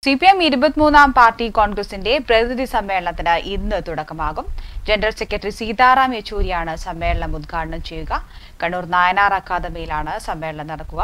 C P M ഇരുപത്തിമൂന്നാം party കോൺഗ്രസിന്റെ പ്രതിനിധി സമ്മേളനത്തിന് ഇന്ന് തുടക്കമാകും ജനറൽ സെക്രട്ടറി സീതാറാം യെച്ചൂരിയാണ് സമ്മേളനം ഉദ്ഘാടനം ചെയ്യുക കണ്ണൂർ നായനാർ അക്കാദമിയിലാണ് സമ്മേളനം നടക്കുക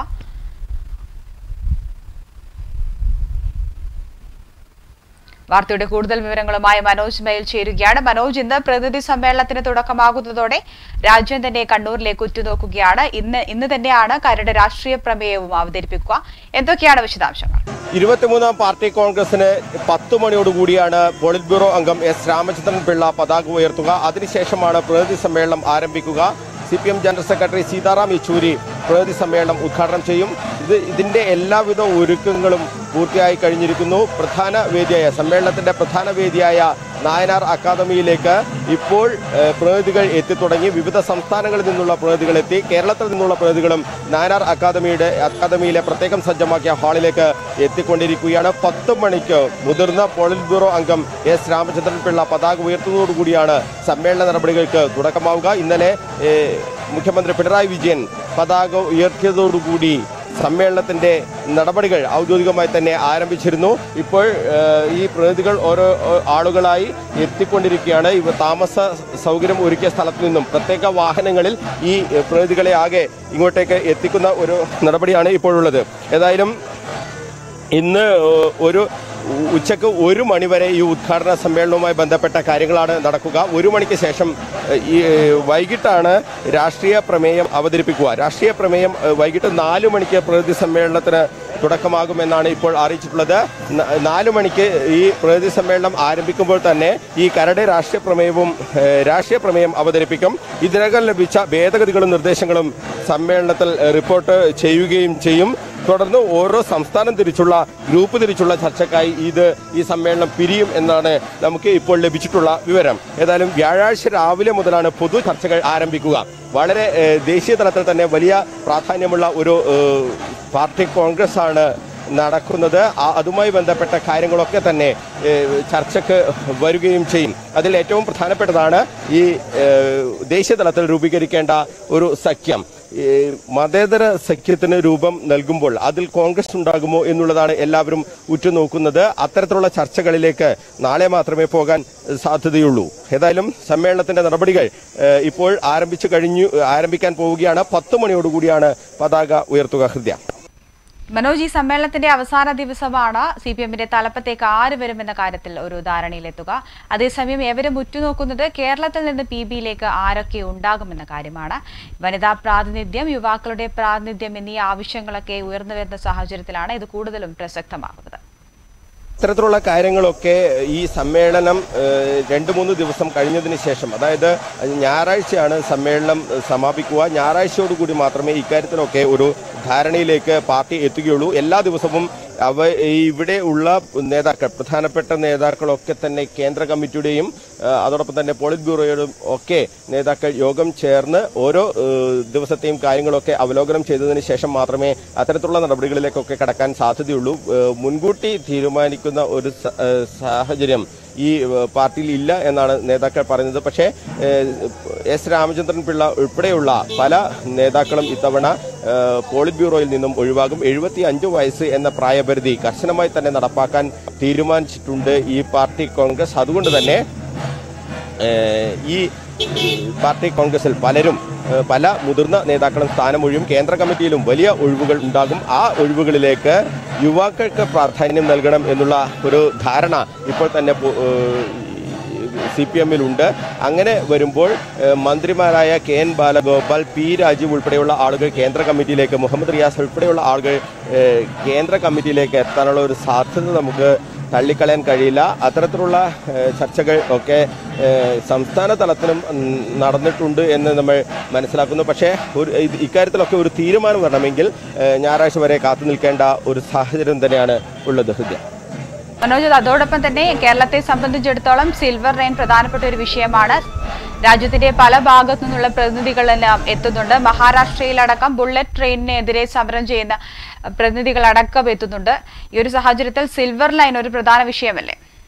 വാർത്തയുടെ കൂടുതൽ വിവരങ്ങളുമായി മനോജ് മെയിൽ ചേരുകയാണ് മനോജ് ഇന്ന് പ്രതിനിധി സമ്മേളനത്തിന് തുടക്കമാകുന്നതോടെ രാജ്യം തന്നെ കണ്ണൂരിലേക്ക് ഉറ്റുനോക്കുകയാണ് ഇന്ന് ഇന്ന് തന്നെയാണ് കരട് രാഷ്ട്രീയ പ്രമേയവും അവതരിപ്പിക്കുക എന്തൊക്കെയാണ് വിശദാംശങ്ങൾ ഇരുപത്തിമൂന്നാം പാർട്ടി കോൺഗ്രസിന് പത്ത് മണിയോടുകൂടിയാണ് പോളിറ്റ് ബ്യൂറോ അംഗം എസ് രാമചന്ദ്രൻ പിള്ള പതാക ഉയർത്തുക അതിനുശേഷമാണ് പ്രതിനിധി സമ്മേളനം ആരംഭിക്കുക C P M general secretary Sitaram Yechury പ്രതിനിധി സമ്മേളനം ഉദ്ഘാടനം ചെയ്യും ഇത് ഇതിന്റെ എല്ലാവിധ ഒരുക്കങ്ങളും പൂർത്തിയായി കഴിഞ്ഞിരിക്കുന്നു പ്രധാന വേദിയായ സമ്മേളനത്തിന്റെ പ്രധാന വേദിയായ നായനാർ അക്കാദമിയിലേക്ക് ഇപ്പോൾ ഏഹ്, പ്രതിനിധികൾ എത്തിത്തുടങ്ങി വിവിധ സംസ്ഥാനങ്ങളിൽ നിന്നുള്ള പ്രതിനിധികൾ എത്തി കേരളത്തിൽ നിന്നുള്ള പ്രതിനിധികളും നായനാർ അക്കാദമിയുടെ അക്കാദമിയിലെ പ്രത്യേകം സജ്ജമാക്കിയ ഹാളിലേക്ക് എത്തിക്കൊണ്ടിരിക്കുകയാണ് പത്ത് മണിക്ക് മുതിർന്ന പോളിറ്റ് ബ്യൂറോ അംഗം എസ് രാമചന്ദ്രൻ പിള്ള പതാക ഉയർത്തുന്നതോടുകൂടിയാണ് സമ്മേളന നടപടികൾക്ക് തുടക്കമാവുക ഇന്നലെ ഏഹ്, മുഖ്യമന്ത്രി പിണറായി വിജയൻ പതാക ഉയർത്തിയതോടുകൂടി സമ്മേളനത്തിന്റെ നടപടികൾ ഔദ്യോഗികമായി തന്നെ ആരംഭിച്ചിരുന്നു ഇപ്പോൾ ഏഹ്, ഈ പ്രതിനിധികൾ ഓരോ ഏഹ്, ആളുകളായി എത്തിക്കൊണ്ടിരിക്കുകയാണ് ഇവ താമസ സൗകര്യം ഒരുക്കിയ സ്ഥലത്തു നിന്നും പ്രത്യേക വാഹനങ്ങളിൽ ഈ ഏഹ്, പ്രതിനിധികളെ ആകെ ഇങ്ങോട്ടേക്ക് എത്തിക്കുന്ന ഒരു നടപടിയാണ് ഇപ്പോഴുള്ളത് ഏതായാലും ഇന്ന് ഏഹ്, ഒരു ഉ- ഉച്ചക്ക് ഒരു മണിവരെ ഈ ഉദ്ഘാടന സമ്മേളനവുമായി ബന്ധപ്പെട്ട കാര്യങ്ങളാണ് നടക്കുക ഒരു മണിക്ക് ശേഷം ഏഹ്, ഈ ഏഹ്, വൈകിട്ടാണ് രാഷ്ട്രീയ പ്രമേയം അവതരിപ്പിക്കുക രാഷ്ട്രീയ പ്രമേയം ഏഹ്, വൈകിട്ട് നാല് മണിക്ക് പ്രതിനിധി സമ്മേളനത്തിന് തുടക്കമാകുമെന്നാണ് ഇപ്പോൾ അറിയിച്ചിട്ടുള്ളത് ന- നാല് മണിക്ക് ഈ പ്രതിനിധി സമ്മേളനം ആരംഭിക്കുമ്പോൾ തന്നെ ഈ കരട് രാഷ്ട്രീയ പ്രമേയവും ഏഹ്, രാഷ്ട്രീയ പ്രമേയം അവതരിപ്പിക്കും ഇതിനകം ലഭിച്ച ഭേദഗതികളും നിർദ്ദേശങ്ങളും സമ്മേളനത്തിൽ ഏഹ്, റിപ്പോർട്ട് ചെയ്യുകയും ചെയ്യും തുടർന്ന് ഓരോ സംസ്ഥാനം തിരിച്ചുള്ള ഗ്രൂപ്പ് തിരിച്ചുള്ള ചർച്ചക്കായി ഇത് ഈ സമ്മേളനം പിരിയും എന്നാണ് നമുക്ക് ഇപ്പോൾ ലഭിച്ചിട്ടുള്ള വിവരം ഏതായാലും വ്യാഴാഴ്ച രാവിലെ മുതലാണ് പൊതു ചർച്ചകൾ ആരംഭിക്കുക വളരെ ഏഹ്, ദേശീയ തലത്തിൽ തന്നെ വലിയ പ്രാധാന്യമുള്ള ഒരു ഏഹ്, പാർട്ടി കോൺഗ്രസ് ആണ് നടക്കുന്നത് ആ- അതുമായി ബന്ധപ്പെട്ട കാര്യങ്ങളൊക്കെ തന്നെ ഏഹ്, ചർച്ചയ്ക്ക് വരികയും ചെയ്യും അതിൽ ഏറ്റവും പ്രധാനപ്പെട്ടതാണ് ഈ ഏഹ്, ദേശീയ തലത്തിൽ രൂപീകരിക്കേണ്ട ഒരു സഖ്യം ഈ മതേതര സഖ്യത്തിന് രൂപം നൽകുമ്പോൾ അതിൽ കോൺഗ്രസ് ഉണ്ടാകുമോ എന്നുള്ളതാണ് എല്ലാവരും ഉറ്റുനോക്കുന്നത് അത്തരത്തിലുള്ള ചർച്ചകളിലേക്ക് നാളെ മാത്രമേ പോകാൻ സാധ്യതയുള്ളൂ ഏതായാലും സമ്മേളനത്തിന്റെ നടപടികൾ ഏഹ്, ഇപ്പോൾ ആരംഭിച്ചു കഴിഞ്ഞു ആരംഭിക്കാൻ പോവുകയാണ് പത്ത് മണിയോടുകൂടിയാണ് പതാക ഉയർത്തുക ഹൃദയ മനോജ് ഈ സമ്മേളനത്തിന്റെ അവസാന ദിവസമാണ് സി പി എമ്മിന്റെ തലപ്പത്തേക്ക് ആര് വരുമെന്ന കാര്യത്തിൽ ഒരു ധാരണയിലെത്തുക അതേസമയം ഏവരും ഉറ്റുനോക്കുന്നത് കേരളത്തിൽ നിന്ന് പി ബിയിലേക്ക് ആരൊക്കെ ഉണ്ടാകുമെന്ന കാര്യമാണ് വനിതാ പ്രാതിനിധ്യം യുവാക്കളുടെ പ്രാതിനിധ്യം എന്നീ ആവശ്യങ്ങളൊക്കെ ഉയർന്നു വരുന്ന സാഹചര്യത്തിലാണ് ഇത് കൂടുതലും പ്രസക്തമാകുന്നത് ഇത്തരത്തിലുള്ള കാര്യങ്ങളൊക്കെ ഈ സമ്മേളനം ഏഹ്, രണ്ട് മൂന്ന് ദിവസം കഴിഞ്ഞതിന് ശേഷം അതായത് ഞായറാഴ്ചയാണ് സമ്മേളനം ഏഹ്, സമാപിക്കുക ഞായറാഴ്ചയോടുകൂടി മാത്രമേ ഇക്കാര്യത്തിലൊക്കെ ഒരു ധാരണയിലേക്ക് പാർട്ടി എത്തുകയുള്ളൂ എല്ലാ ദിവസവും അവ ഇവിടെ ഉള്ള നേതാക്കൾ പ്രധാനപ്പെട്ട നേതാക്കളൊക്കെ തന്നെ കേന്ദ്ര കമ്മിറ്റിയുടെയും ഏഹ്, അതോടൊപ്പം തന്നെ പോളിറ്റ് ബ്യൂറോയുടെയും ഒക്കെ നേതാക്കൾ യോഗം ചേർന്ന് ഓരോ ഏഹ്, ദിവസത്തെയും കാര്യങ്ങളൊക്കെ അവലോകനം ചെയ്തതിന് ശേഷം മാത്രമേ അത്തരത്തിലുള്ള നടപടികളിലേക്കൊക്കെ കടക്കാൻ സാധ്യതയുള്ളൂ ഏഹ്, മുൻകൂട്ടി തീരുമാനിക്കുന്ന ഒരു സ- ഏഹ്, സാഹചര്യം ഈ ഏഹ്, പാർട്ടിയിൽ ഇല്ല എന്നാണ് നേതാക്കൾ പറയുന്നത് പക്ഷേ ഏഹ്, എസ് രാമചന്ദ്രൻ പിള്ള ഉൾപ്പെടെയുള്ള പല നേതാക്കളും ഇത്തവണ ഏഹ്, പോളിറ്റ് ബ്യൂറോയിൽ നിന്നും ഒഴിവാകും എഴുപത്തി അഞ്ച് വയസ്സ് എന്ന പ്രായപരിധി കർശനമായി തന്നെ നടപ്പാക്കാൻ തീരുമാനിച്ചിട്ടുണ്ട് ഈ പാർട്ടി കോൺഗ്രസ് അതുകൊണ്ട് തന്നെ ഏഹ്, ഈ പാർട്ടി കോൺഗ്രസിൽ പലരും ഏഹ്, പല മുതിർന്ന നേതാക്കളും സ്ഥാനമൊഴിയും കേന്ദ്ര കമ്മിറ്റിയിലും വലിയ ഒഴിവുകൾ ഉണ്ടാകും ആ ഒഴിവുകളിലേക്ക് യുവാക്കൾക്ക് പ്രാധാന്യം നൽകണം എന്നുള്ള ഒരു ധാരണ ഇപ്പോൾ തന്നെ പോ- ഏഹ്, സി പി എമ്മിലുണ്ട് അങ്ങനെ വരുമ്പോൾ ഏഹ്, മന്ത്രിമാരായ K N Balagopal P Rajeev ഉൾപ്പെടെയുള്ള ആളുകൾ കേന്ദ്ര കമ്മിറ്റിയിലേക്ക് മുഹമ്മദ് റിയാസ് ഉൾപ്പെടെയുള്ള ആളുകൾ ഏഹ്, കേന്ദ്ര കമ്മിറ്റിയിലേക്ക് എത്താനുള്ള ഒരു സാധ്യത നമുക്ക് തള്ളിക്കളയാൻ കഴിയില്ല അത്തരത്തിലുള്ള ഏഹ്, ചർച്ചകൾ ഒക്കെ ഏഹ്, സംസ്ഥാന തലത്തിലും ഉം, നടന്നിട്ടുണ്ട് എന്ന് നമ്മൾ മനസ്സിലാക്കുന്നു പക്ഷേ ഒരു ഇത് ഇക്കാര്യത്തിലൊക്കെ ഒരു തീരുമാനം വരണമെങ്കിൽ ഏഹ്, ഞായറാഴ്ച വരെ കാത്തു നിൽക്കേണ്ട ഒരു സാഹചര്യം തന്നെയാണ് ഉള്ളത് ഹൃദയ മനോജ് അതോടൊപ്പം തന്നെ കേരളത്തെ സംബന്ധിച്ചിടത്തോളം സിൽവർ റെയിൻ പ്രധാനപ്പെട്ട ഒരു വിഷയമാണ് രാജ്യത്തിന്റെ പല ഭാഗത്തു നിന്നുള്ള പ്രതിനിധികളെല്ലാം എത്തുന്നുണ്ട് മഹാരാഷ്ട്രയിലടക്കം ബുള്ളറ്റ് ട്രെയിനിനെതിരെ സമരം ചെയ്യുന്ന പ്രതിനിധികളടക്കം എത്തുന്നുണ്ട് ഈ ഒരു സാഹചര്യത്തിൽ സിൽവർ ലൈൻ ഒരു പ്രധാന വിഷയമല്ലേ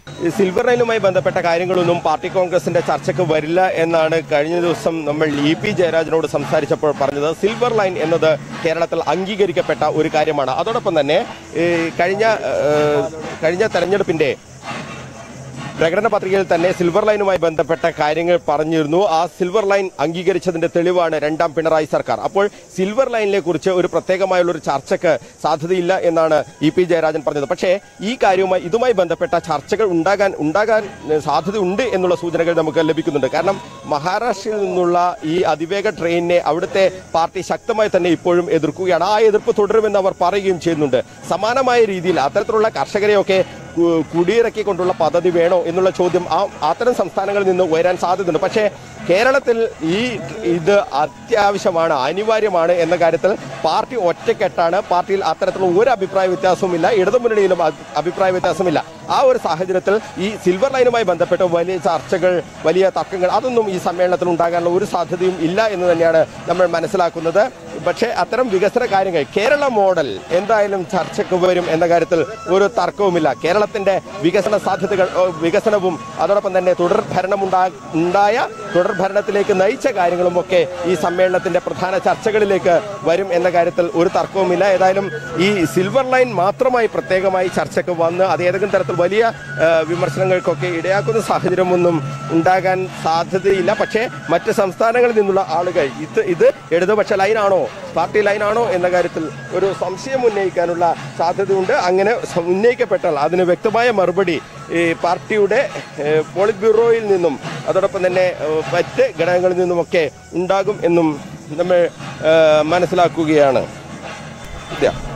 ഈ സിൽവർ ലൈനുമായി ബന്ധപ്പെട്ട കാര്യങ്ങളൊന്നും പാർട്ടി കോൺഗ്രസിന്റെ ചർച്ചയ്ക്ക് വരില്ല എന്നാണ് കഴിഞ്ഞ ദിവസം നമ്മൾ ഇ പി ജയരാജനോട് സംസാരിച്ചപ്പോൾ പറഞ്ഞത് സിൽവർ ലൈൻ എന്നത് കേരളത്തിൽ അംഗീകരിക്കപ്പെട്ട ഒരു കാര്യമാണ് അതോടൊപ്പം തന്നെ ഈ കഴിഞ്ഞ ഏഹ്, കഴിഞ്ഞ തെരഞ്ഞെടുപ്പിന്റെ പ്രകടന പത്രികയിൽ തന്നെ സിൽവർ ലൈനുമായി ബന്ധപ്പെട്ട കാര്യങ്ങൾ പറഞ്ഞിരുന്നു ആ സിൽവർ ലൈൻ അംഗീകരിച്ചതിന്റെ തെളിവാണ് രണ്ടാം പിണറായി സർക്കാർ അപ്പോൾ സിൽവർ ലൈനിനെ കുറിച്ച് ഒരു പ്രത്യേകമായുള്ള ഒരു ചർച്ചയ്ക്ക് സാധ്യതയില്ല എന്നാണ് ഇ പി ജയരാജൻ പറഞ്ഞത് പക്ഷേ ഈ കാര്യവുമായി ഇതുമായി ബന്ധപ്പെട്ട ചർച്ചകൾ ഉണ്ടാകാൻ ഉണ്ടാകാൻ സാധ്യതയുണ്ട് എന്നുള്ള സൂചനകൾ നമുക്ക് ലഭിക്കുന്നുണ്ട് കാരണം മഹാരാഷ്ട്രയിൽ നിന്നുള്ള ഈ അതിവേഗ ട്രെയിനിനെ അവിടുത്തെ പാർട്ടി ശക്തമായി തന്നെ ഇപ്പോഴും എതിർക്കുകയാണ് ആ എതിർപ്പ് തുടരുമെന്ന് അവർ പറയുകയും ചെയ്യുന്നുണ്ട് സമാനമായ രീതിയിൽ അത്തരത്തിലുള്ള കർഷകരെയൊക്കെ കു- കുടിയിറക്കിക്കൊണ്ടുള്ള പദ്ധതി വേണോ എന്നുള്ള ചോദ്യം ആ അത്തരം സംസ്ഥാനങ്ങളിൽ നിന്ന് ഉയരാൻ സാധ്യതയുണ്ട് പക്ഷേ കേരളത്തിൽ ഈ ഇത് അത്യാവശ്യമാണ് അനിവാര്യമാണ് എന്ന കാര്യത്തിൽ പാർട്ടി ഒറ്റക്കെട്ടാണ് പാർട്ടിയിൽ അത്തരത്തിലുള്ള ഒരു അഭിപ്രായ വ്യത്യാസവുമില്ല ഇടതുമുന്നണിയിലും അ- അഭിപ്രായ വ്യത്യാസമില്ല ആ ഒരു സാഹചര്യത്തിൽ ഈ സിൽവർ ലൈനുമായി ബന്ധപ്പെട്ട് വലിയ ചർച്ചകൾ വലിയ തർക്കങ്ങൾ അതൊന്നും ഈ സമ്മേളനത്തിൽ ഉണ്ടാകാനുള്ള ഒരു സാധ്യതയും ഇല്ല എന്ന് തന്നെയാണ് നമ്മൾ മനസ്സിലാക്കുന്നത് പക്ഷേ അത്തരം വികസന കാര്യങ്ങൾ കേരള മോഡൽ എന്തായാലും ചർച്ചയ്ക്ക് വരും എന്ന കാര്യത്തിൽ ഒരു തർക്കവുമില്ല കേരളത്തിന്റെ വികസന സാധ്യതകൾ ഓ, വികസനവും അതോടൊപ്പം തന്നെ തുടർ ഭരണം ഉണ്ടാ- ഉണ്ടായ തുടർ ഭരണത്തിലേക്ക് നയിച്ച കാര്യങ്ങളും ഒക്കെ ഈ സമ്മേളനത്തിന്റെ പ്രധാന ചർച്ചകളിലേക്ക് വരും എന്ന കാര്യത്തിൽ ഒരു തർക്കവുമില്ല ഏതായാലും ഈ സിൽവർ ലൈൻ മാത്രമായി പ്രത്യേകമായി ചർച്ചയ്ക്ക് വന്ന് അത് ഏതെങ്കിലും തരത്തിൽ വലിയ ആ, വിമർശനങ്ങൾക്കൊക്കെ ഇടയാക്കുന്ന സാഹചര്യമൊന്നും ഉണ്ടാകാൻ സാധ്യതയില്ല പക്ഷേ മറ്റ് സംസ്ഥാനങ്ങളിൽ നിന്നുള്ള ആളുകൾ ഇത് ഇത് ഇടതുപക്ഷ ലൈനാണോ പാർട്ടി ലൈനാണോ എന്ന കാര്യത്തിൽ ഒരു സംശയം ഉന്നയിക്കാനുള്ള സാധ്യതയുണ്ട് അങ്ങനെ സ- ഉന്നയിക്കപ്പെട്ടാൽ അതിന് വ്യക്തമായ മറുപടി ഈ പാർട്ടിയുടെ ഏ, പോളിറ്റ് ബ്യൂറോയിൽ നിന്നും അതോടൊപ്പം തന്നെ ഏ, മറ്റ് ഘടകങ്ങളിൽ നിന്നുമൊക്കെ ഉണ്ടാകും എന്നും നമ്മൾ ഏ, മനസ്സിലാക്കുകയാണ് ഇതാ